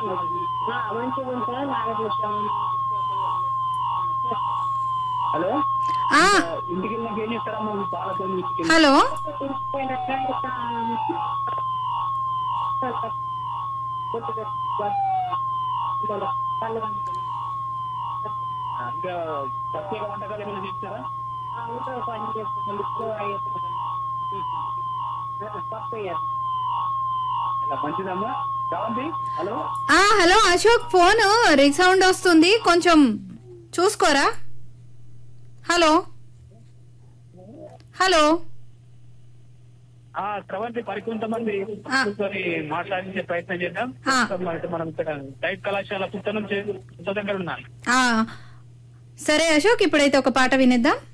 మంచిగా ఉంటా నాగకృష్ణ హలో ఆ, ఇంటికి వెళ్ళినాక ఏం చేస్తారమ్మా మీ పాలతో ఇంటికి హలో ఇంకా ప్రత్యేక వంటకాలు ఏమైనా చేస్తారా ఇలా మంచిదమ్మా కావండి హలో ఆ, hello Ashok phone ring sound వస్తుంది కొంచెం చూసుకోరా హలో హలో ఆ స్రవంతి మరికొంతమంది ఆ. కూర్చొని మాట్లాడించే ప్రయత్నం చేద్దాం ఆ. మరి మనం ఇక్కడ డైట్ కళాశాల పుస్తకం చే- పుస్తకం దగ్గర ఉన్నాను ఆ, సరే అశోక్ ఇప్పుడైతే ఒక పాట వినేద్దాం